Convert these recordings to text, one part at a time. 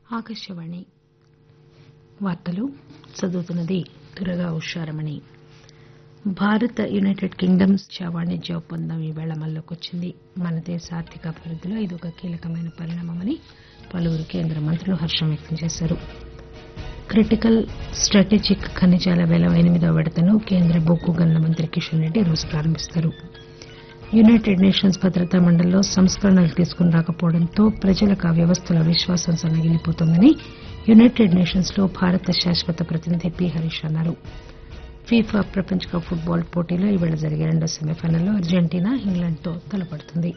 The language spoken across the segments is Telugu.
ఆకాశవాణి వార్తలు చదువుతున్నది దుర్గా ఉషారమణి భారత్ యునైటెడ్ కింగ్డమ్ స్వేచ్ఛా వాణిజ్య ఒప్పందం ఈవేళ అమల్లోకి వచ్చింది మన దేశ ఆర్థిక అభివృద్దిలో ఇదొక కీలకమైన పరిణామమని పలువురు కేంద్ర మంత్రులు హర్షం వ్యక్తం చేశారు క్రిటికల్ స్టాటజిక్ ఖనిజాల పేలం ఎనిమిదవ విడతను కేంద్ర బొగ్గు గనుల మంత్రి కిషన్ రెడ్డి ఈరోజు ప్రారంభిస్తారు యునైటెడ్ నేషన్స్ భద్రతా మండలిలో సంస్కరణలు తీసుకుని రాకపోవడంతో ప్రజలకు ఆ వ్యవస్థలో విశ్వాసం సన్నగిల్లిపోతోందని యునైటెడ్ నేషన్స్ లో భారత శాశ్వత ప్రతినిధి పి హరీష్ అన్నారు ఫీఫా ప్రపంచ కప్ ఫుట్బాల్ పోటీలో ఈవేళ జరిగే రెండో సెమీఫైనల్లో అర్జెంటీనా ఇంగ్లాండ్తో తలపడుతుంది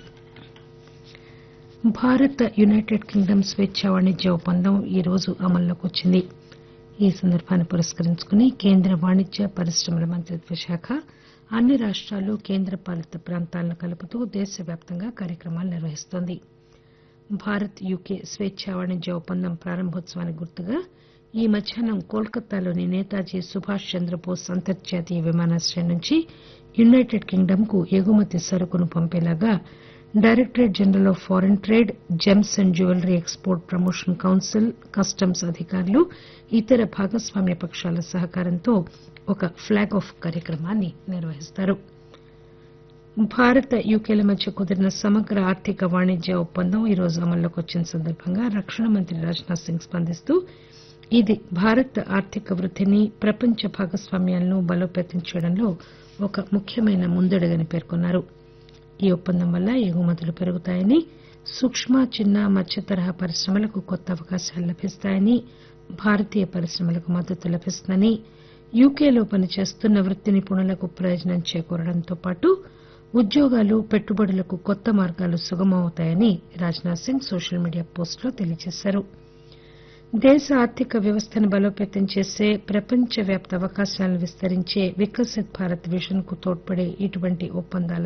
భారత్ యునైటెడ్ కింగ్డమ్ స్వేచ్ఛా వాణిజ్య ఒప్పందం ఈరోజు అమల్లోకి వచ్చింది ఈ సందర్భాన్ని పురస్కరించుకుని కేంద్ర వాణిజ్య పరిశ్రమల మంత్రిత్వ శాఖ అన్ని రాష్టాలు కేంద్ర పాలిత ప్రాంతాలను కలుపుతూ దేశవ్యాప్తంగా కార్యక్రమాలు నిర్వహిస్తోంది భారత్ యూకే స్వేచ్ఛా వాణిజ్య ఒప్పందం ప్రారంభోత్సవానికి గుర్తుగా ఈ మధ్యాహ్నం కోల్కతాలోని నేతాజీ సుభాష్ చంద్రబోస్ అంతర్జాతీయ విమానాశ్రయం నుంచి యునైటెడ్ కింగ్డమ్ కు ఎగుమతి సరుకును పంపేలాగా directorate general of foreign trade gems and jewellery export promotion council customs అధికారులు ఇతర భాగస్వామ్య పక్షాల సహకారంతో ఒక ప్లాగ్ ఆఫ్ కార్యక్రమాన్ని నిర్వహిస్తారు భారత్ యూకేల మధ్య కుదిరిన సమగ్ర ఆర్థిక వాణిజ్య ఒప్పందం ఈరోజు అమల్లోకి వచ్చిన సందర్భంగా రక్షణ మంత్రి రాజ్ నాథ్ సింగ్ స్పందిస్తూ ఇది భారత్ ఆర్థిక వృద్దిని ప్రపంచ భాగస్వామ్యాలను బలోపేతం చేయడంలో ఒక ముఖ్యమైన ముందడుగని పేర్కొన్నారు ఈ ఒప్పందం వల్ల ఎగుమతులు పెరుగుతాయని సూక్కు చిన్న మధ్య తరహా పరిశ్రమలకు కొత్త అవకాశాలు లభిస్తాయని భారతీయ పరిశ్రమలకు మద్దతు లభిస్తుందని యూకేలో పనిచేస్తున్న వృత్తి నిపుణులకు ప్రయోజనం చేకూరడంతో పాటు ఉద్యోగాలు పెట్టుబడులకు కొత్త మార్గాలు సుగమమవుతాయని Rajnath Singh social media పోస్టులో తెలియజేశారు దేశ ఆర్థిక వ్యవస్థను బలోపేతం చేసే ప్రపంచ వ్యాప్త అవకాశాలను విస్తరించే వికసిత్ భారత్ విజన్ కు తోడ్పడే ఇటువంటి ఒప్పందాల